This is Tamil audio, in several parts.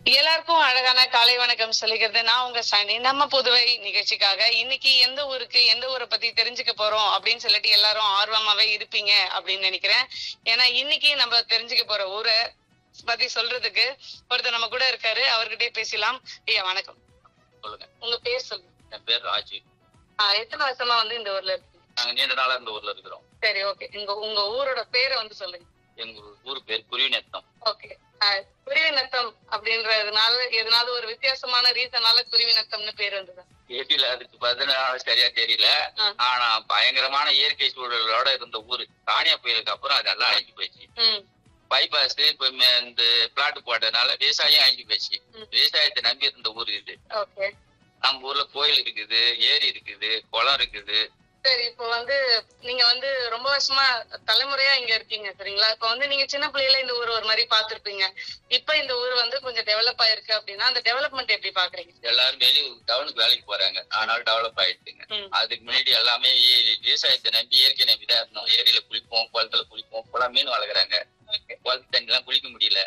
எல்லாருக்கும் அழகான காலை வணக்கம் சொல்லிக்கிறது நான் உங்க சாண்டி நம்ம புதுவை நிகழ்ச்சிக்காக இன்னைக்கு எந்த ஊருக்கு எந்த ஊரை பத்தி தெரிஞ்சுக்க போறோம் அப்படின்னு சொல்லிட்டு எல்லாரும் ஆர்வமாவே இருப்பீங்க அப்படின்னு நினைக்கிறேன் ஏன்னா இன்னைக்கு நம்ம தெரிஞ்சுக்க போற ஊரை பத்தி சொல்றதுக்கு ஒருத்தர் நம்ம கூட இருக்காரு அவர்கிட்டயே பேசலாம் ஐயா வணக்கம் சொல்லுங்க உங்க பேர் சொல்லுங்க என் பேர் ராஜு ஆஹ் எத்தனை வருஷமா வந்து இந்த ஊர்ல இருக்கீங்க நாங்க நீண்ட நாளா இந்த ஊர்ல இருக்கிறோம் சரி ஓகே உங்க உங்க ஊரோட பேரை வந்து சொல்லுங்க எங்க ஊர் ஊர் பேர் குருவிநத்தம் ஓகே குருவி நத்தம் அப்படின்றதுனால எதனால ஒரு வித்தியாசமான ரீசனால குருவி நத்தம்னு பேர் வந்தது ஏபில அதுக்கு பதினாலு சரியா தெரியல ஆ. ஆனா பயங்கரமான இயற்கை சூழலோட இருந்த ஊரு தானியா புயலுக்கு அப்புறம் அதெல்லாம் அழிஞ்சு போச்சு ம் பைபாஸ் இப்ப ம- இந்த பிளாட் போட்டதுனால விவசாயம் அழிஞ்சு போச்சு ம். விவசாயத்தை நம்பி இருந்த ஊர் இது ஓகே நம்ம ஊர்ல கோயில் இருக்குது ஏரி இருக்குது குளம் இருக்குது சரி இப்போ வந்து நீங்க வந்து ரொம்ப வருஷமா தலைமுறையா இங்க இருக்கீங்க சரிங்களா இப்போ வந்து நீங்க சின்ன பிள்ளையில இந்த ஊர் ஒரு மாதிரி பாத்திருப்பீங்க இப்ப இந்த ஊர் வந்து கொஞ்சம் டெவலப் ஆயிருக்கு அப்படின்னா அந்த டெவலப்மெண்ட் எப்படி பாக்குறீங்க எல்லாரும் வெளியூர் டவுனுக்கு வேலைக்கு போறாங்க ஆனால் டெவலப் ஆயிடுச்சுங்க ம். அதுக்கு முன்னாடி எல்லாமே இ- விவசாயத்தை நம்பி இயற்கை நம்பி தான் இருந்தோம் ஏரியில குளிப்போம் குளத்துல குளிப்போம் குளம் மீன் வளர்க்குறாங்க குளத்து தண்ணி எல்லாம் குளிக்க முடியல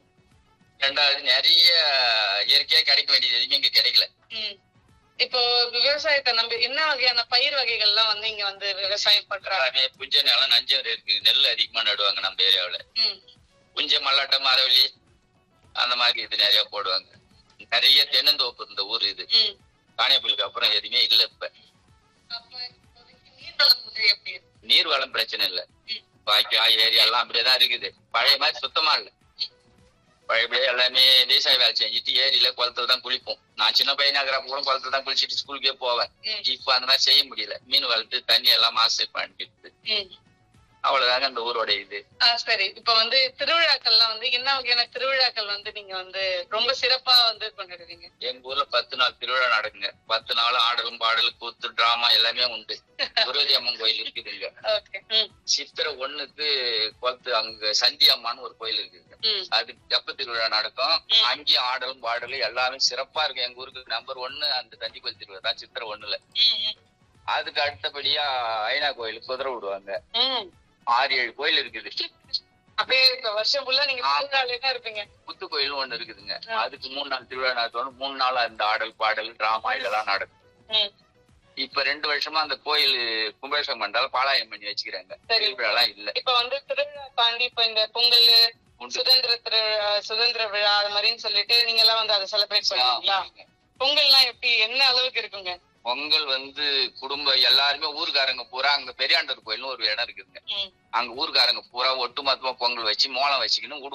ரெண்டாவது நிறைய இயற்கையா கிடைக்க வேண்டியது எதுவுமே இங்க கிடைக்கல ம். இப்போ விவசாயத்தை நம்பி என்ன வகையான பயிர் வகைகள்லாம் வந்து இங்க வந்து விவசாயம் பண்றாங்க எல்லாமே புஞ்ச நிலம் நஞ்சம் இருக்கு நெல் அதிகமா நடுவாங்க நம்ம ஏரியாவுல ம். புஞ்ச மல்லாட்டம் மரவள்ளி அந்த மாதிரி இது நிறைய போடுவாங்க நிறைய தென்னந்தோப்பு இருந்த ஊர் இது ம். காணியப்பலுக்கு அப்புறம் எதுவுமே இல்ல இப்ப அப்ப இப்போதைக்கு நீர்வளம் வந்து எப்படி இருக்கு? நீர் வளம் பிரச்சனை இல்ல ம். வாய்க்கா ஏரி எல்லாம் அப்படியேதான் இருக்குது பழைய மாதிரி சுத்தமா இல்ல பழையபடியே எல்லாமே விவசாய வேலை செஞ்சுட்டு ஏரியில குளத்துல தான் குளிப்போம் நான் சின்ன பையனா இருக்கிறப்ப கூட குளத்துல தான் குளிச்சுட்டு ஸ்கூலுக்கே போவேன் ம். இப்ப அந்த மாதிரி செய்ய முடியல மீன் வளர்த்து தண்ணி எல்லாம் மாசு பண்ணிட்டு ம். அவ்வளவுதாங்க அந்த ஊரோட இது ஆ சரி இப்ப வந்து திருவிழாக்கள்லாம் வந்து என்ன வகையான திருவிழாக்கள் வந்து நீங்க வந்து ரொம்ப சிறப்பா வந்து கொண்டாடுவீங்க எங்க ஊர்ல பத்து நாள் திருவிழா நடக்குங்க பத்து நாள் ஆடலும் பாடலும் கூத்து டிராமா எல்லாமே உண்டு குருவதி அம்மன் கோயில் இருக்குதுங்க ஓகே ம் சித்திரை ஒண்ணுக்கு குளத்து அங்க சந்தி அம்மான்னு ஒரு கோயில் இருக்குங்க ம் அதுக்கு தெப்ப திருவிழா நடக்கும் ம். அங்கேயும் ஆடலும் பாடலும் எல்லாமே சிறப்பா இருக்கும் எங்க ஊருக்கு நம்பர் ஒன்னு அந்த தண்டி கோயில் திருவிழா தான் சித்திரை ஒண்ணுல ம், அதுக்கு அடுத்தபடியா ஐநா கோயில் குதிரை விடுவாங்க ம். ஆறு ஏழு கோயில் இருக்குது அப்படியே இப்ப வருஷம் ஃபுல்லா நீங்க ஆ. திருவிழாலே தான் இருப்பீங்க புத்து கோயிலும் ஒண்ணு இருக்குதுங்க ஆ. அதுக்கு மூணு நாள் திருவிழா நடத்தணும் மூணு நாள் அந்த ஆடல் பாடல் டிராமா இதெல்லாம் நடக்கும் ம். இப்ப ரெண்டு வருஷமா அந்த கோயில் கும்பாபிஷேகம் பண்றாலும் பாலாயம் பண்ணி வச்சுக்கிறாங்க சரி. திருவிழாலாம் இல்ல இப்ப வந்து திருவிழா தாண்டி இப்ப இந்த பொங்கல் உண்டு. சுதந்திர திருவிழா சுதந்திர விழா அது மாதிரின்னு சொல்லிட்டு நீங்க எல்லாம் வந்து அதை செலிப்ரேட் பண்ணுவீங்களா ஆமாங்க. பொங்கல்லாம் எப்படி என்ன அளவுக்கு இருக்குங்க பொங்கல் வந்து குடும்ப எல்லாருமே ஊர்க்காரங்க பூரா அங்க பெரியாண்டர் கோயில்னு ஒரு இடம் இருக்குதுங்க ம். அங்க ஊர்க்காரங்க பூரா ஒட்டுமொத்தமா பொங்கல் வச்சு மோளம் வச்சுக்கின்னு